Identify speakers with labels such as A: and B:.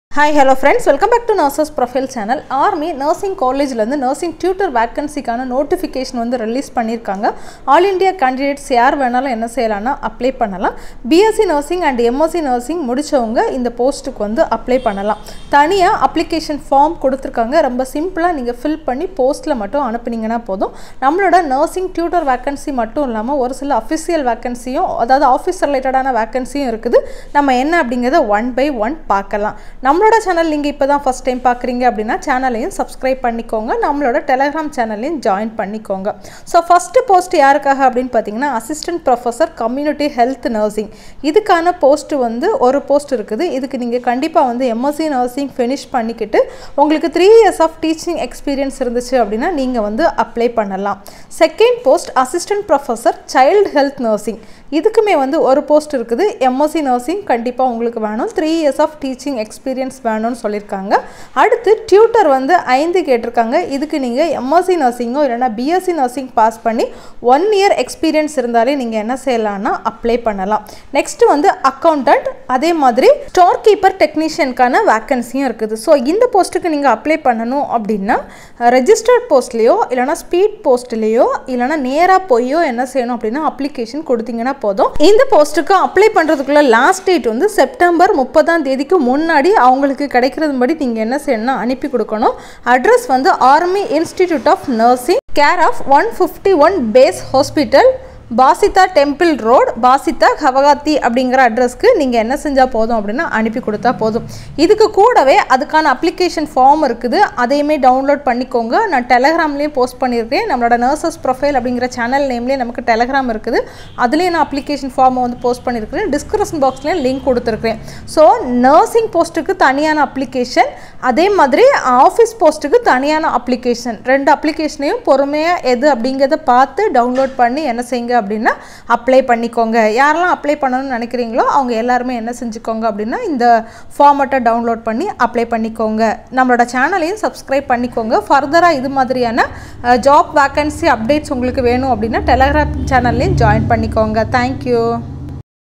A: hi hello friends welcome back to nurses profile channel army nursing காலேஜ்லேருந்து nursing tutor வேக்கன்சிக்கான notification வந்து release பண்ணியிருக்காங்க all India candidates யார் வேணாலும் என்ன செய்யலாம்னா அப்ளை பண்ணலாம் BSc nursing and MSc nursing முடித்தவங்க இந்த போஸ்ட்டுக்கு வந்து அப்ளை பண்ணலாம் தனியாக அப்ளிகேஷன் ஃபார்ம் கொடுத்துருக்காங்க ரொம்ப சிம்பிளாக நீங்கள் ஃபில் பண்ணி போஸ்ட்டில் மட்டும் அனுப்புனீங்கன்னா போதும் நம்மளோட நர்சிங் டியூட்டர் வேக்கன்சி மட்டும் இல்லாமல் ஒரு சில அஃபிஷியல் வேக்கன்சியும் அதாவது ஆஃபீஸ் ரிலேட்டடான வேக்கன்சியும் இருக்குது நம்ம என்ன அப்படிங்கிறத ஒன் பை ஒன் பார்க்கலாம் நம்மளோட சேனல் நீங்கள் இப்போ தான் ஃபஸ்ட் டைம் பார்க்குறீங்க அப்படின்னா சேனலையும் சப்ஸ்கிரைப் பண்ணிக்கோங்க நம்மளோட டெலகிராம் சேனலையும் ஜாயின் பண்ணிக்கோங்க ஸோ ஃபஸ்ட்டு போஸ்ட் யாருக்காக அப்படின்னு பார்த்தீங்கன்னா assistant professor community health nursing இதுக்கான போஸ்ட் வந்து ஒரு போஸ்ட் இருக்குது இதுக்கு நீங்கள் கண்டிப்பாக வந்து எம்எஸ்சி நர்சிங் ஃபினிஷ் பண்ணிக்கிட்டு உங்களுக்கு three years of teaching experience இருந்துச்சு அப்படின்னா நீங்கள் வந்து அப்ளை பண்ணலாம் second post assistant professor child health nursing இதுக்குமே வந்து ஒரு போஸ்ட் இருக்குது எம்எஸ்சி நர்சிங் கண்டிப்பாக உங்களுக்கு வேணும் three years of teaching experience வேணும்னு சொல்லியிருக்காங்க அடுத்து டியூட்டர் வந்து ஐந்து கேட்டிருக்காங்க இதுக்கு நீங்கள் எம்எஸ்சி நர்சிங்கோ இல்லைனா பிஎஸ்சி நர்சிங் பாஸ் பண்ணி ஒன் இயர் எக்ஸ்பீரியன்ஸ் இருந்தாலே நீங்கள் என்ன செய்யலாம்னா அப்ளை பண்ணலாம் நெக்ஸ்ட் வந்து அக்கௌண்டன்ட் அதே மாதிரி ஸ்டோர் கீப்பர் டெக்னீஷியனுக்கான வேக்கன்சியும் இருக்குது ஸோ இந்த போஸ்ட்டுக்கு நீங்கள் அப்ளை பண்ணணும் அப்படின்னா ரெஜிஸ்டர்ட் போஸ்ட்லேயோ இல்லைனா ஸ்பீட் போஸ்ட்லேயோ இல்லைனா நேராக போயோ என்ன செய்யணும் அப்படின்னா அப்ளிகேஷன் கொடுத்தீங்கன்னா போதும் இந்த போஸ்ட்டுக்கு அப்ளை பண்ணுறதுக்குள்ள லாஸ்ட் டேட் வந்து செப்டம்பர் முப்பதாம் தேதிக்கு முன்னாடி அவங்களுக்கு கிடைக்கிறது படி நீங்கள் என்ன செய்யணும்னா அனுப்பி கொடுக்கணும் அட்ரஸ் வந்து army institute of nursing care of one fifty one base hospital Basistha temple road Basistha Guwahati அப்படிங்கிற அட்ரஸ்க்கு நீங்கள் என்ன செஞ்சால் போதும் அப்படின்னா அனுப்பி கொடுத்தா போதும் இதுக்கு கூடவே அதுக்கான அப்ளிகேஷன் ஃபார்ம் இருக்குது அதையுமே டவுன்லோட் பண்ணிக்கோங்க நான் டெலகிராம்லேயும் போஸ்ட் பண்ணியிருக்கேன் நம்மளோட நர்சஸ் ப்ரொஃபைல் அப்படிங்கிற சேனல் நேம்லேயே நமக்கு டெலகிராம் இருக்குது அதுலேயும் நான் அப்ளிகேஷன் ஃபார்மை வந்து போஸ்ட் பண்ணியிருக்கிறேன் டிஸ்கிரிப்ஷன் பாக்ஸ்லேயும் லிங்க் கொடுத்துருக்கேன் ஸோ நர்சிங் போஸ்ட்டுக்கு தனியான அப்ளிகேஷன் அதே மாதிரி ஆஃபீஸ் போஸ்ட்டுக்கு தனியான அப்ளிகேஷன் ரெண்டு அப்ளிகேஷனையும் பொறுமையாக எது அப்படிங்கிறத பார்த்து டவுன்லோட் பண்ணி என்ன செய்யுங்க அப்படின்னா அப்ளை பண்ணிக்கோங்க யாரெல்லாம் அப்ளை பண்ணணும்னு நினைக்கிறீங்களோ அவங்க எல்லாருமே என்ன செஞ்சுக்கோங்க அப்படின்னா இந்த ஃபார்மட்டை டவுன்லோட் பண்ணி அப்ளை பண்ணிக்கோங்க நம்மளோட சேனலையும் சப்ஸ்கிரைப் பண்ணிக்கோங்க ஃபர்தராக இது மாதிரியான ஜாப் வேக்கன்சி அப்டேட்ஸ் உங்களுக்கு வேணும் அப்படின்னா டெலகிராம் சேனல்லையும் ஜாயின் பண்ணிக்கோங்க தேங்க்யூ